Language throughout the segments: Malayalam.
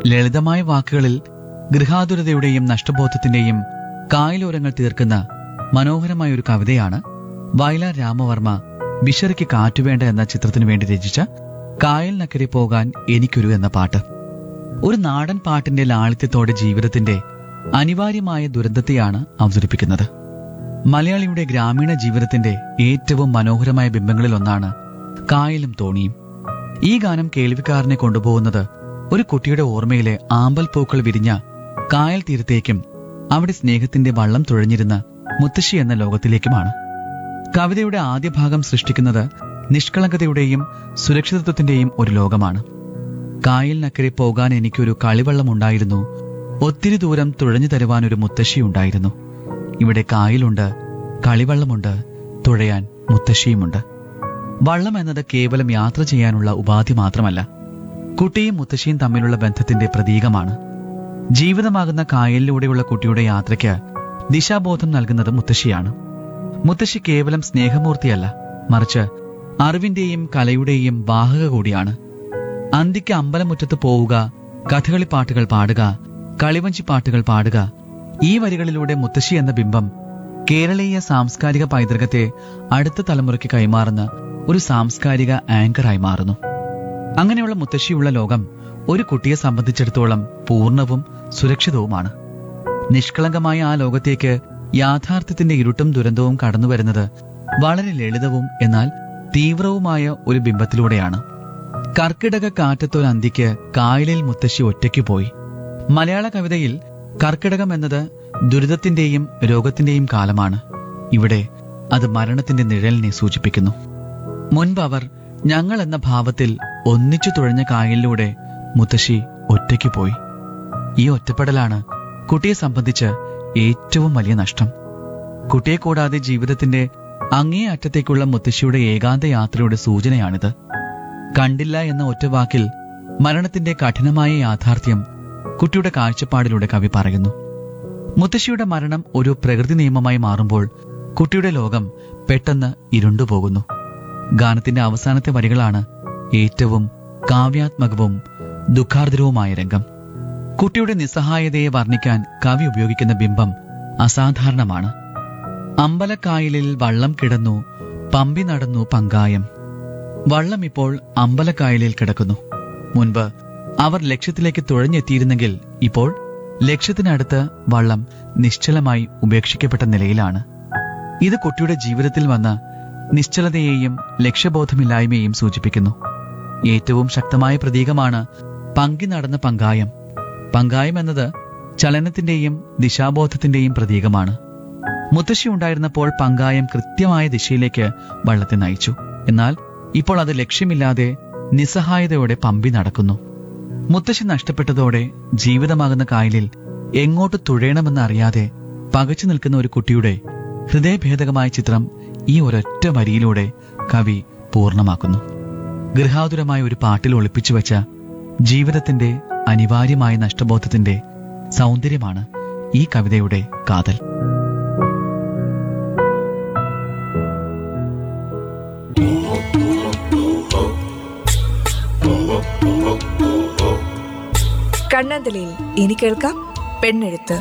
ലളിതമായ വാക്കുകളിൽ ഗൃഹാതുരതയുടെയും നഷ്ടബോധത്തിന്റെയും കായലോരങ്ങൾ തീർക്കുന്ന മനോഹരമായ ഒരു കവിതയാണ് വയലാർ രാമവർമ്മ ബിഷറിക്ക് കാറ്റുവേണ്ട എന്ന ചിത്രത്തിനു വേണ്ടി രചിച്ച കായലിനക്കരെ പോകാൻ എനിക്കൊരു എന്ന പാട്ട് ഒരു നാടൻ പാട്ടിന്റെ ലാളിത്യത്തോടെ ജീവിതത്തിന്റെ അനിവാര്യമായ ദുരന്തത്തെയാണ് അവതരിപ്പിക്കുന്നത് മലയാളിയുടെ ഗ്രാമീണ ജീവിതത്തിന്റെ ഏറ്റവും മനോഹരമായ ബിംബങ്ങളിലൊന്നാണ് കായലും തോണിയും ഈ ഗാനം കേൾവിക്കാരനെ കൊണ്ടുപോകുന്നത് ഒരു കുട്ടിയുടെ ഓർമ്മയിലെ ആമ്പൽ പൂക്കൾ വിരിഞ്ഞ കായൽ തീരത്തേക്കും അവിടെ സ്നേഹത്തിന്റെ വള്ളം തുഴഞ്ഞിരുന്ന മുത്തശ്ശി എന്ന ലോകത്തിലേക്കുമാണ് കവിതയുടെ ആദ്യ ഭാഗം സൃഷ്ടിക്കുന്നത് നിഷ്കളങ്കതയുടെയും സുരക്ഷിതത്വത്തിന്റെയും ഒരു ലോകമാണ് കായലിനക്കരെ പോകാൻ എനിക്കൊരു കളിവള്ളമുണ്ടായിരുന്നു ഒത്തിരി ദൂരം തുഴഞ്ഞു തരുവാൻ ഒരു മുത്തശ്ശിയുണ്ടായിരുന്നു ഇവിടെ കായലുണ്ട് കളിവള്ളമുണ്ട് തുഴയാൻ മുത്തശ്ശിയുമുണ്ട് വള്ളം എന്നത് കേവലം യാത്ര ചെയ്യാനുള്ള ഉപാധി മാത്രമല്ല കുട്ടിയും മുത്തശ്ശിയും തമ്മിലുള്ള ബന്ധത്തിന്റെ പ്രതീകമാണ് ജീവിതമാകുന്ന കായലിലൂടെയുള്ള കുട്ടിയുടെ യാത്രയ്ക്ക് ദിശാബോധം നൽകുന്നത് മുത്തശ്ശിയാണ് മുത്തശ്ശി കേവലം സ്നേഹമൂർത്തിയല്ല മറിച്ച് അറിവിന്റെയും കലയുടെയും വാഹക കൂടിയാണ് അന്തിക്ക് അമ്പലമുറ്റത്ത് പോവുക കഥകളി പാട്ടുകൾ പാടുക കളിവഞ്ചി പാട്ടുകൾ പാടുക ഈ വരികളിലൂടെ മുത്തശ്ശി എന്ന ബിംബം കേരളീയ സാംസ്കാരിക പൈതൃകത്തെ അടുത്ത തലമുറയ്ക്ക് കൈമാറുന്ന ഒരു സാംസ്കാരിക ആങ്കറായി മാറുന്നു അങ്ങനെയുള്ള മുത്തശ്ശിയുള്ള ലോകം ഒരു കുട്ടിയെ സംബന്ധിച്ചിടത്തോളം പൂർണ്ണവും സുരക്ഷിതവുമാണ് നിഷ്കളങ്കമായ ആ ലോകത്തേക്ക് യാഥാർത്ഥ്യത്തിന്റെ ഇരുട്ടും ദുരന്തവും കടന്നുവരുന്നത് വളരെ ലളിതവും എന്നാൽ തീവ്രവുമായ ഒരു ബിംബത്തിലൂടെയാണ് കർക്കിടക കാറ്റത്തൊരു അന്തിക്ക് കായലിൽ മുത്തശ്ശി ഒറ്റയ്ക്ക് പോയി മലയാള കവിതയിൽ കർക്കിടകം എന്നത് ദുരിതത്തിന്റെയും രോഗത്തിന്റെയും കാലമാണ് ഇവിടെ അത് മരണത്തിന്റെ നിഴലിനെ സൂചിപ്പിക്കുന്നു മുൻപ് അവർ ഞങ്ങൾ എന്ന ഭാവത്തിൽ ഒന്നിച്ചു തുഴഞ്ഞ കായലിലൂടെ മുത്തശ്ശി ഒറ്റയ്ക്ക് പോയി ഈ ഒറ്റപ്പെടലാണ് കുട്ടിയെ സംബന്ധിച്ച് ഏറ്റവും വലിയ നഷ്ടം കുട്ടിയെ കൂടാതെ ജീവിതത്തിന്റെ അങ്ങേ അറ്റത്തേക്കുള്ള മുത്തശ്ശിയുടെ ഏകാന്ത യാത്രയുടെ സൂചനയാണിത് കണ്ടില്ല എന്ന ഒറ്റ വാക്കിൽ മരണത്തിന്റെ കഠിനമായ യാഥാർത്ഥ്യം കുട്ടിയുടെ കാഴ്ചപ്പാടിലൂടെ കവി പറയുന്നു മുത്തശ്ശിയുടെ മരണം ഒരു പ്രകൃതി നിയമമായി മാറുമ്പോൾ കുട്ടിയുടെ ലോകം പെട്ടെന്ന് ഇരുണ്ടുപോകുന്നു ഗാനത്തിന്റെ അവസാനത്തെ വരികളാണ് ഏറ്റവും കാവ്യാത്മകവും ദുഃഖാർദ്രവുമായ രംഗം കുട്ടിയുടെ നിസ്സഹായതയെ വർണ്ണിക്കാൻ കവി ഉപയോഗിക്കുന്ന ബിംബം അസാധാരണമാണ് അമ്പലക്കായലിൽ വള്ളം കിടന്നു പമ്പി നടന്നു പങ്കായം വള്ളം ഇപ്പോൾ അമ്പലക്കായലിൽ കിടക്കുന്നു മുൻപ് അവർ ലക്ഷ്യത്തിലേക്ക് തുഴഞ്ഞെത്തിയിരുന്നെങ്കിൽ ഇപ്പോൾ ലക്ഷ്യത്തിനടുത്ത് വള്ളം നിശ്ചലമായി ഉപേക്ഷിക്കപ്പെട്ട നിലയിലാണ് ഇത് കുട്ടിയുടെ ജീവിതത്തിൽ വന്ന നിശ്ചലതയെയും ലക്ഷ്യബോധമില്ലായ്മയെയും സൂചിപ്പിക്കുന്നു ഏറ്റവും ശക്തമായ പ്രതീകമാണ് പങ്കി നടന്ന പങ്കായം പങ്കായം എന്നത് ചലനത്തിന്റെയും ദിശാബോധത്തിന്റെയും പ്രതീകമാണ് മുത്തശ്ശി ഉണ്ടായിരുന്നപ്പോൾ പങ്കായം കൃത്യമായ ദിശയിലേക്ക് വള്ളത്തെ നയിച്ചു എന്നാൽ ഇപ്പോൾ അത് ലക്ഷ്യമില്ലാതെ നിസ്സഹായതയോടെ പമ്പി നടക്കുന്നു മുത്തശ്ശി നഷ്ടപ്പെട്ടതോടെ ജീവിതമാകുന്ന കായലിൽ എങ്ങോട്ട് തുഴയണമെന്ന് അറിയാതെ പകച്ചു നിൽക്കുന്ന ഒരു കുട്ടിയുടെ ഹൃദയഭേദകമായ ചിത്രം ഈ ഒരൊറ്റ വരിയിലൂടെ കവി പൂർണ്ണമാക്കുന്നു ഗൃഹാതുരമായ ഒരു പാട്ടിൽ ഒളിപ്പിച്ചു വെച്ച ജീവിതത്തിന്റെ അനിവാര്യമായ നഷ്ടബോധത്തിന്റെ സൗന്ദര്യമാണ് ഈ കവിതയുടെ കാതൽ കണ്ണാന്തലയിൽ ഇനി കേൾക്കാം പെണ്ണെഴുത്ത്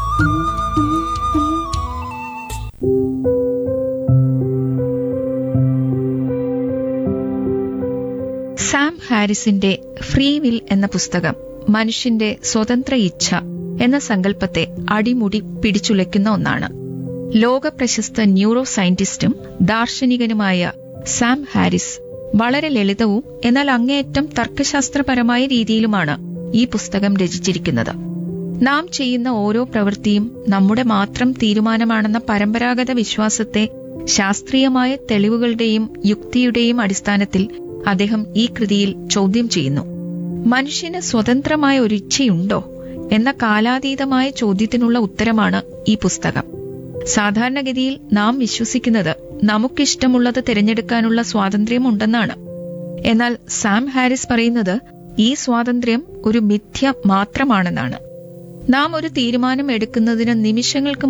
സാം ഹാരിസിന്റെ ഫ്രീ വിൽ എന്ന പുസ്തകം മനുഷ്യന്റെ സ്വതന്ത്ര ഇച്ഛ എന്ന സങ്കല്പത്തെ അടിമുടി പിടിച്ചുലയ്ക്കുന്ന ഒന്നാണ് ലോക പ്രശസ്ത ന്യൂറോ സയന്റിസ്റ്റും ദാർശനികനുമായ സാം ഹാരിസ് വളരെ ലളിതവും എന്നാൽ അങ്ങേയറ്റം തർക്കശാസ്ത്രപരമായ രീതിയിലുമാണ് ഈ പുസ്തകം രചിച്ചിരിക്കുന്നത് നാം ചെയ്യുന്ന ഓരോ പ്രവൃത്തിയും നമ്മുടെ മാത്രം തീരുമാനമാണെന്ന പരമ്പരാഗത വിശ്വാസത്തെ ശാസ്ത്രീയമായ തെളിവുകളുടെയും യുക്തിയുടെയും അടിസ്ഥാനത്തിൽ അദ്ദേഹം ഈ കൃതിയിൽ ചോദ്യം ചെയ്യുന്നു മനുഷ്യന് സ്വതന്ത്രമായ ഒരു ഇച്ഛയുണ്ടോ എന്ന കാലാതീതമായ ചോദ്യത്തിനുള്ള ഉത്തരമാണ് ഈ പുസ്തകം സാധാരണഗതിയിൽ നാം വിശ്വസിക്കുന്നത് നമുക്കിഷ്ടമുള്ളത് തിരഞ്ഞെടുക്കാനുള്ള സ്വാതന്ത്ര്യമുണ്ടെന്നാണ് എന്നാൽ സാം ഹാരിസ് പറയുന്നത് ഈ സ്വാതന്ത്ര്യം ഒരു മിഥ്യ മാത്രമാണെന്നാണ് നാം ഒരു തീരുമാനം എടുക്കുന്നതിന് നിമിഷങ്ങൾക്ക്